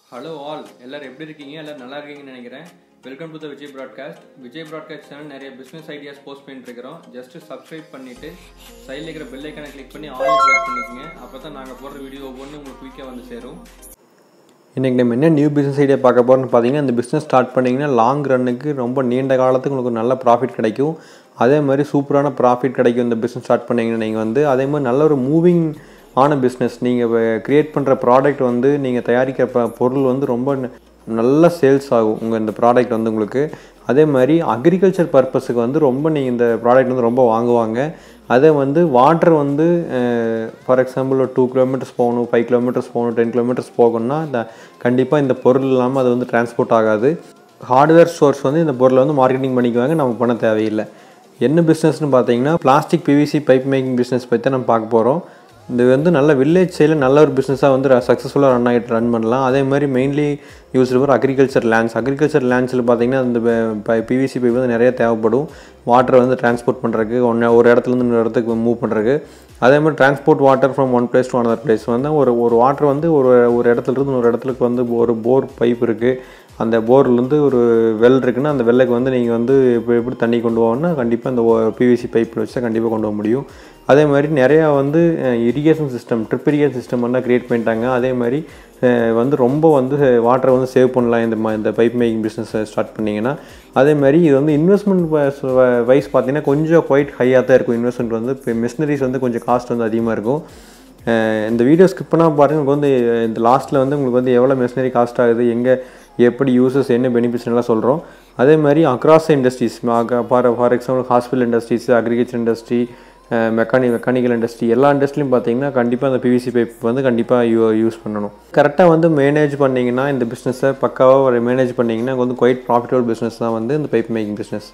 hello all எல்லாரும் எப்படி இருக்கீங்க எல்லாரும் நல்லா இருக்கீங்கன்னு நினைக்கிறேன் welcome to the Vijay broadcast Vijay broadcast channel நிறைய பிஸ்னஸ் ஐடியாஸ் போஸ்ட் பண்ணிட்டு இருக்கிறோம் ஜஸ்ட் சப்ஸ்கிரைப் பண்ணிட்டு சைடில் இருக்கிற பெல் ஐக்கனை கிளிக் பண்ணி ஆல் செலக்ட் பண்ணிக்கோங்க அப்போ தான் நாங்கள் போடுற வீடியோ ஒவ்வொன்றும் உங்களுக்கு குயிக்காக வந்து சேரும் இன்றைக்கி நம்ம என்ன நியூ பிஸ்னஸ் ஐடியா பார்க்க போகிறோம்னு பார்த்தீங்கன்னா இந்த பிஸ்னஸ் ஸ்டார்ட் பண்ணிங்கன்னா லாங் ரன்னுக்கு ரொம்ப நீண்ட காலத்துக்கு உங்களுக்கு நல்ல ப்ராஃபிட் கிடைக்கும் அதே மாதிரி சூப்பரான ப்ராஃபிட் கிடைக்கும் இந்த பிஸ்னஸ் ஸ்டார்ட் பண்ணிங்கன்னா நீங்கள் வந்து அதே மாதிரி நல்ல ஒரு மூவிங் ஆன பிஸ்னஸ் நீங்கள் க்ரியேட் பண்ணுற ப்ராடக்ட் வந்து நீங்கள் தயாரிக்கிற ப- பொருள் வந்து ரொம்ப ந- நல்ல சேல்ஸ் ஆகும் உங்கள் இந்த ப்ராடக்ட் வந்து உங்களுக்கு அதே மாதிரி அக்ரிகல்ச்சர் பர்பஸுக்கு வந்து ரொம்ப நீங்கள் இந்த ப்ராடக்ட் வந்து ரொம்ப வாங்குவாங்க அதே வந்து வாட்டர் வந்து ஃபார் எக்ஸாம்பிள் ஒரு டூ கிலோமீட்டர்ஸ் போகணும் ஃபைவ் கிலோமீட்டர்ஸ் போகணும் டென் கிலோமீட்டர்ஸ் போகணும்னா இந்த கண்டிப்பாக இந்த பொருள் இல்லாமல் அது வந்து டிரான்ஸ்போர்ட் ஆகாது ஹார்ட்வேர் ஸ்டோர்ஸ் வந்து இந்த பொருளை வந்து மார்க்கெட்டிங் பண்ணிக்குவாங்க நம்ம பண்ண தேவையில்லை என்ன பிஸ்னஸ்னு பார்த்தீங்கன்னா plastic PVC pipe making business பற்றி தான் நம்ம பார்க்க போகிறோம் இது வந்து நல்ல வில்லேஜ் சைடில் நல்ல ஒரு பிஸ்னஸாக வந்து சக்ஸஸ்ஃபுல்லாக ரன் ஆகிட்டு ரன் பண்ணலாம் அதே மாதிரி mainly use for agriculture lands agriculture லேண்ட்ஸில் பார்த்தீங்கன்னா இந்த பிவிசி பைப் வந்து நிறைய தேவைப்படும் வாட்டரை வந்து டிரான்ஸ்போர்ட் பண்ணுறதுக்கு ஒன்று ஒரு இடத்துலேருந்து இன்னொரு இடத்துக்கு மூவ் பண்ணுறதுக்கு அதே மாதிரி transport water from one place to another place வந்து ஒரு ஒரு வாட்டர் வந்து ஒரு ஒரு இடத்துல இருந்து ஒரு இடத்துக்கு வந்து ஒரு போர் பைப் இருக்குது அந்த போர்லேருந்து ஒரு வெல் இருக்குன்னா அந்த வெள்ளைக்கு வந்து நீங்கள் வந்து எப்படி எப்படி தண்ணி கொண்டு போகணும்னா கண்டிப்பாக இந்த பிவிசி பைப்பில் வச்சு தான் கண்டிப்பாக கொண்டு போக முடியும் அதே மாதிரி நிறையா வந்து irrigation system drip irrigation system எல்லாம் க்ரியேட் பண்ணிட்டாங்க அதே மாதிரி அஹ், வந்து ரொம்ப வந்து வாட்டரை வந்து சேவ் பண்ணலாம் இந்த ம- இந்த பைப் மேக்கிங் பிஸ்னஸ் ஸ்டார்ட் பண்ணிங்கன்னா அதே மாதிரி இது வந்து இன்வெஸ்ட்மெண்ட் வைஸ் பார்த்தீங்கன்னா கொஞ்சம் குவைட் ஹையாக தான் இருக்கும் இன்வெஸ்ட்மெண்ட் வந்து இப்போ மிஷினரிஸ் வந்து கொஞ்சம் காஸ்ட் வந்து அதிகமாக இருக்கும் அஹ் இந்த வீடியோ ஸ்கிப் பண்ணால் பாருங்க உங்களுக்கு வந்து இந்த லாஸ்ட்டில் வந்து உங்களுக்கு வந்து எவ்வளோ மெஷினரி காஸ்ட் ஆகுது எங்கே எப்படி யூசஸ் என்ன பெனிஃபிட்ஸ் எல்லாம் சொல்கிறோம் அதே மாதிரி across industries for for example hospital industries agriculture industry mechanic mechanical industry எல்லா இண்டஸ்ட்ரியும் பார்த்தீங்கன்னா கண்டிப்பாக அந்த பிவிசி பைப் வந்து கண்டிப்பாக யூ யூஸ் பண்ணணும் கரெக்டாக வந்து மேனேஜ் பண்ணிங்கன்னா இந்த பிஸ்னஸை பக்காவாக மேனேஜ் பண்ணிங்கன்னா வந்து குவைட் ப்ராஃபிட்டபிள் பிஸ்னஸ் தான் வந்து இந்த பைப் மேக்கிங் பிஸ்னஸ்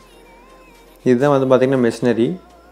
இதுதான் வந்து பார்த்திங்கன்னா மெஷினரி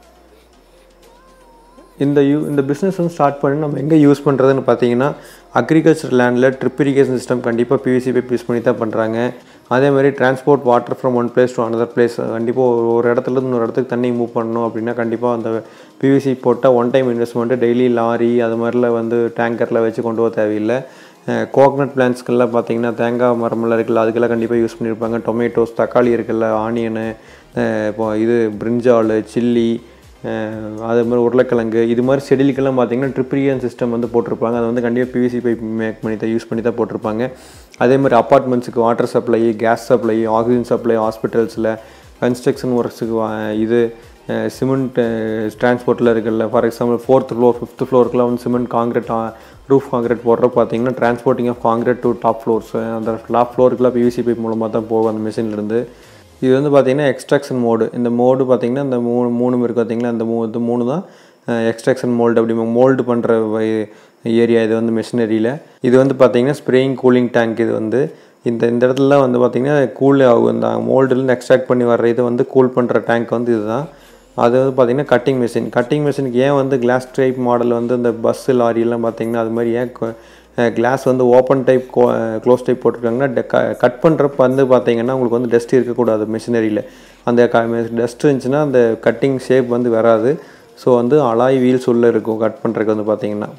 இந்த யூ இந்த பிஸ்னஸ் வந்து ஸ்டார்ட் பண்ணி நம்ம எங்கே யூஸ் பண்ணுறதுன்னு பார்த்தீங்கன்னா அக்ரிகல்ச்சர் லேண்டில் ட்ரிப் இரிகேஷன் சிஸ்டம் கண்டிப்பாக பிவிசி பைப் யூஸ் பண்ணி தான் பண்ணுறாங்க அதே மாதிரி transport water from one place to another place கண்டிப்பாக ஒரு ஒரு இடத்துல இருந்து இன்னொரு இடத்துக்கு தண்ணி மூவ் பண்ணணும் அப்படின்னா கண்டிப்பாக அந்த பிவிசி போட்டால் one time investment daily lorry அது மாதிரிலாம் வந்து டேங்கரில் வச்சு கொண்டு போக தேவையில்லை கோகனட் பிளான்ஸ்க்கெல்லாம் பார்த்தீங்கன்னா தேங்காய் மரமெல்லாம் இருக்குல்ல அதுக்கெல்லாம் கண்டிப்பாக யூஸ் பண்ணியிருப்பாங்க டொமேட்டோஸ் தக்காளி இருக்குல்ல ஆனியனு இப்போ இது பிரிஞ்சால் சில்லி அஹ் அதே மாதிரி உருளைக்கிழங்கு இது மாதிரி செடிலுக்கெல்லாம் பார்த்தீங்கன்னா ட்ரிப்ரியன் சிஸ்டம் வந்து போட்டிருப்பாங்க அதை வந்து கண்டிப்பாக பிவிசி பைப் மேக் பண்ணி தான் யூஸ் பண்ணி தான் போட்டிருப்பாங்க அதே மாதிரி அப்பார்ட்மெண்ட்ஸுக்கு water supply gas supply oxygen supply ஹாஸ்பிட்டல்ஸில் கன்ஸ்ட்ரக்ஷன் ஒர்க்ஸுக்கு இது சிமெண்ட் டிரான்ஸ்போர்ட்டில் இருக்குல்ல for example fourth floor fifth ஃப்ளோருக்குலாம் வந்து சிமெண்ட் காங்கிரீட் ரூஃப் காங்கிரீட் போடுறப்ப பார்த்தீங்கன்னா transporting of concrete to top floors அந்த டாப் ஃப்ளோருக்குலாம் பிவிசி பைப் மூலமாக தான் போகும் அந்த மிஷின்லேருந்து இது வந்து பார்த்தீங்கன்னா எக்ஸ்ட்ராக்ஷன் மோடு இந்த மோடு பார்த்தீங்கன்னா இந்த மூணு மூணு இருக்குது பார்த்தீங்கன்னா இந்த மூ இது மூணு தான் எக்ஸ்ட்ராக்ஷன் மோல்டு அப்படி மோல்டு பண்ணுற ஏரியா இது வந்து மிஷினரியில் இது வந்து பார்த்தீங்கன்னா ஸ்ப்ரேயிங் கூலிங் டேங்க் இது வந்து இந்த இந்த இடத்துல வந்து பார்த்தீங்கன்னா கூல் ஆகும் இந்த மோல்டுலேருந்து எக்ஸ்ட்ராக்ட் பண்ணி வர்ற இது வந்து கூல் பண்ணுற டேங்க் வந்து இதுதான் அது வந்து பார்த்தீங்கன்னா கட்டிங் மிஷின் கட்டிங் மிஷினுக்கு ஏன் வந்து கிளாஸ் டைப் மாடல் வந்து இந்த பஸ்ஸு லாரியெல்லாம் பார்த்தீங்கன்னா அது மாதிரி ஏன் கிளாஸ் வந்து ஓப்பன் டைப் க்ளோஸ் டைப் போட்டிருக்காங்கன்னா கட் பண்ணுறப்ப வந்து பார்த்தீங்கன்னா உங்களுக்கு வந்து டஸ்ட் இருக்கக்கூடாது மிஷினரியில் அந்த டஸ்ட் இருந்துச்சுன்னா அந்த கட்டிங் ஷேப் வந்து வராது ஸோ வந்து அலாய் வீல்ஸ் உள்ளே இருக்கும் கட் பண்ணுறதுக்கு வந்து பார்த்தீங்கன்னா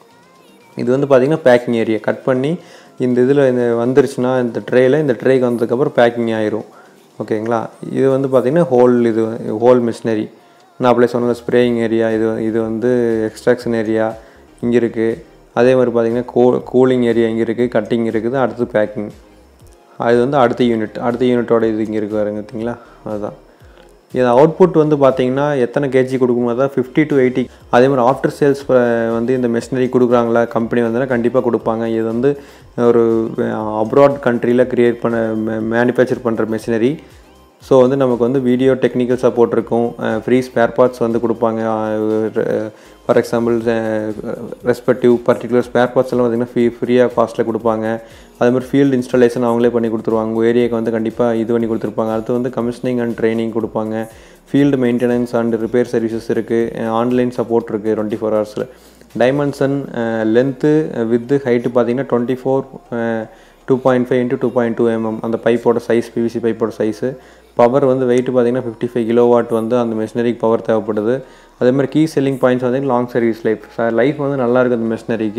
இது வந்து பார்த்தீங்கன்னா பேக்கிங் ஏரியா கட் பண்ணி இந்த இதில் இந்த வந்துருச்சுன்னா இந்த ட்ரேயில் இந்த ட்ரேக்கு வந்ததுக்கப்புறம் பேக்கிங் ஆயிரும் ஓகேங்களா இது வந்து பார்த்தீங்கன்னா ஹோல் இது ஹோல் மிஷினரி நான் அப்படியே சொன்ன ஸ்ப்ரேயிங் ஏரியா இது இது வந்து எக்ஸ்ட்ராக்ஷன் ஏரியா இங்கே இருக்குது அதே மாதிரி பார்த்தீங்கன்னா கூ கூலிங் ஏரியா இங்கே இருக்குது கட்டிங் இருக்குது அடுத்து பேக்கிங் அது வந்து அடுத்த யூனிட் அடுத்த யூனிட்டோட இது இங்கே இருக்கு பாருங்க பார்த்தீங்களா அதுதான் இது அவுட்புட் வந்து பார்த்தீங்கன்னா எத்தனை கேஜி கொடுக்குமோ தான் ஃபிஃப்டி டு எயிட்டி அதே மாதிரி ஆஃப்டர் சேல்ஸ் வந்து இந்த மெஷினரி கொடுக்குறாங்களா கம்பெனி வந்துன்னா கண்டிப்பாக கொடுப்பாங்க இது வந்து ஒரு அப்ராட் கண்ட்ரியில் க்ரியேட் பண்ண மேனுஃபேக்சர் பண்ணுற மெஷினரி ஸோ வந்து நமக்கு வந்து வீடியோ டெக்னிக்கல் சப்போர்ட் இருக்கும் ஃப்ரீ ஸ்பேர் பார்ட்ஸ் வந்து கொடுப்பாங்க for example respective particular spare parts எல்லாம் பார்த்திங்கன்னா ஃப்ரீ ஃப்ரீயாக காஸ்ட்டில் கொடுப்பாங்க அதே மாதிரி ஃபீல்டு இன்ஸ்டாலேஷன் அவங்களே பண்ணி கொடுத்துருவாங்க உங்கள் ஏரியாவுக்கு வந்து கண்டிப்பாக இது பண்ணி கொடுத்துருப்பாங்க அடுத்து வந்து கமிஷனிங் அண்ட் ட்ரைனிங் கொடுப்பாங்க field maintenance and repair services இருக்குது ஆன்லைன் சப்போர்ட் இருக்குது டுவெண்ட்டி ஃபோர் ஹவர்ஸில் டைமென்ஷன் லென்த்து வித்து ஹைட்டு பார்த்தீங்கன்னா twenty four two point five into two point two MM அந்த பைப்போட சைஸ் பிவிசி பைப்போட சைஸு பவர் வந்து வெயிட் பார்த்தீங்கன்னா ஃபிஃப்டி ஃபைவ் கிலோ வாட் வந்து அந்த மிஷினரிக்கு பவர் தேவைப்படுது அதே மாதிரி கீ செல்லிங் பாயிண்ட்ஸ் வந்து லாங் சர்வீஸ் லைஃப் லைஃப் வந்து நல்லா இருக்குது அந்த மிஷினரிக்கு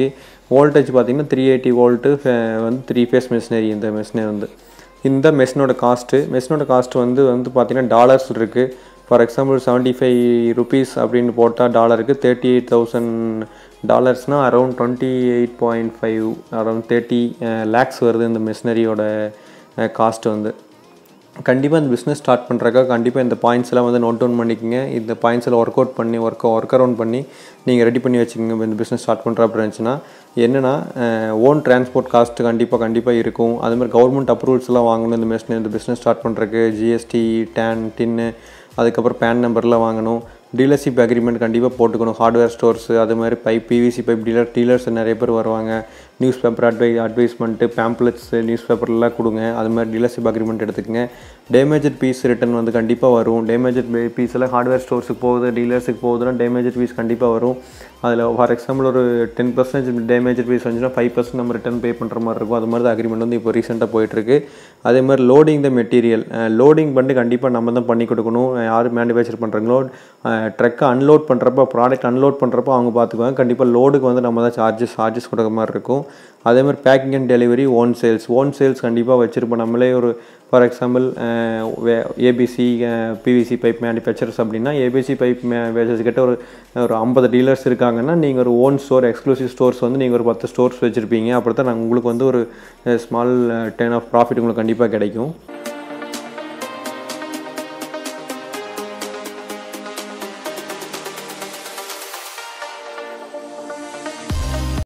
வோல்டேஜ் பார்த்தீங்கன்னா த்ரீ எயிட்டி வோல்ட்டு வந்து த்ரீ ஃபேஸ் மெஷினரி இந்த மெஷினரி வந்து இந்த மெஷினோட காஸ்ட்டு மெஷினோட காஸ்ட் வந்து வந்து பார்த்தீங்கன்னா டாலர்ஸ் இருக்குது for example seventy five rupees அப்படின்னு போட்டால் டாலருக்கு தேர்ட்டி எயிட் தௌசண்ட் டாலர்ஸ்னால் around twenty eight point five around thirty lakhs வருது இந்த மிஷினரியோட காஸ்ட் வந்து கண்டிப்பாக இந்த பிஸ்னஸ் ஸ்டார்ட் பண்ணுறக்கா கண்டிப்பாக இந்த பாயிண்ட்ஸ் எல்லாம் வந்து நோட் டவுன் பண்ணிக்கோங்க இந்த பாயிண்ட்ஸ் எல்லாம் ஒர்க் அவுட் பண்ணி ஒர்க் ஒர்க் அரவுண்ட் பண்ணி நீங்கள் ரெடி பண்ணி வச்சுக்கோங்க இந்த பிஸ்னஸ் ஸ்டார்ட் பண்ணுற அப்படி இருந்துச்சுன்னா என்னென்னா ஓன் டிரான்ஸ்போர்ட் காஸ்ட் கண்டிப்பாக கண்டிப்பாக இருக்கும் அது மாதிரி கவர்மெண்ட் அப்ரூவல்ஸ்லாம் வாங்கணும் இந்த பிஸ்னஸ் இந்த பிஸ்னஸ் ஸ்டார்ட் பண்ணுறதுக்கு ஜிஎஸ்டி டேன் டின்னு அதுக்கப்புறம் பேன் நம்பர்லாம் வாங்கணும் டீலர்ஷிப் அக்ரிமெண்ட் கண்டிப்பாக போட்டுக்கணும் ஹார்ட்வேர் ஸ்டோர்ஸு அது மாதிரி pipe PVC pipe dealer dealers நிறைய பேர் வருவாங்க நியூஸ் பேப்பர் அட்வை அட்வைஸ்மெண்ட்டு பேம்ப்ளெட்ஸ் நியூஸ் பேப்பர்லாம் கொடுங்க அது மாதிரி டீலர்ஷிப் அக்ரிமெண்ட் எடுத்துக்கங்க டேமேஜட் பீஸ் ரிட்டன் வந்து கண்டிப்பாக வரும் டேமேஜட் பீஸ் எல்லாம் ஹார்ட்வேர் ஸ்டோர்ஸுக்கு போகுது டீலர்ஸுக்கு போகுதுன்னா டேமேஜட் பீஸ் கண்டிப்பாக வரும் அதில் ஃபார் எக்ஸாம்பிள் ஒரு டென் பர்சன்டேஜ் டேமேஜட் பீஸ் வந்துச்சுன்னா ஃபைவ் பர்சன்ட் நம்ம ரிட்டன் பே பண்ணுற மாதிரி இருக்கும் அது மாதிரி தான் அக்ரிமெண்ட் வந்து இப்போ ரீசெண்டாக போயிட்டுருக்கு அதே மாதிரி லோடிங் த மெட்டீரியல் லோடிங் பண்ணிட்டு கண்டிப்பாக நம்ம தான் பண்ணி கொடுக்கணும் யார் மேனுஃபேக்சர் பண்ணுறாங்களோ ட்ரக்கை அன்லோட் பண்ணுறப்ப ப்ராடக்ட் அன்லோட் பண்ணுறப்போ அவங்க பார்த்துக்குவாங்க கண்டிப்பாக லோடுக்கு வந்து நம்ம தான் சார்ஜஸ் சார்ஜஸ் கொடுக்குற மாதிரி இருக்கும் அதே மாதிரி packing and delivery own sales own sales கண்டிப்பாக வச்சுருப்போம் நம்மளே ஒரு for example ABC PVC pipe manufacturers அப்படின்னா ஏபிசி பைப் மேனுஃபேக்சர்ஸ் கிட்ட ஒரு ஒரு ஐம்பது டீலர்ஸ் இருக்காங்கன்னா நீங்கள் ஒரு ஓன் ஸ்டோர் எக்ஸ்க்ளூசிவ் ஸ்டோர்ஸ் வந்து நீங்கள் ஒரு பத்து ஸ்டோர்ஸ் வச்சுருப்பீங்க அப்படி தான் உங்களுக்கு வந்து ஒரு ஸ்மால் டென் ஆஃப் ப்ராஃபிட் உங்களுக்கு கண்டிப்பாக கிடைக்கும்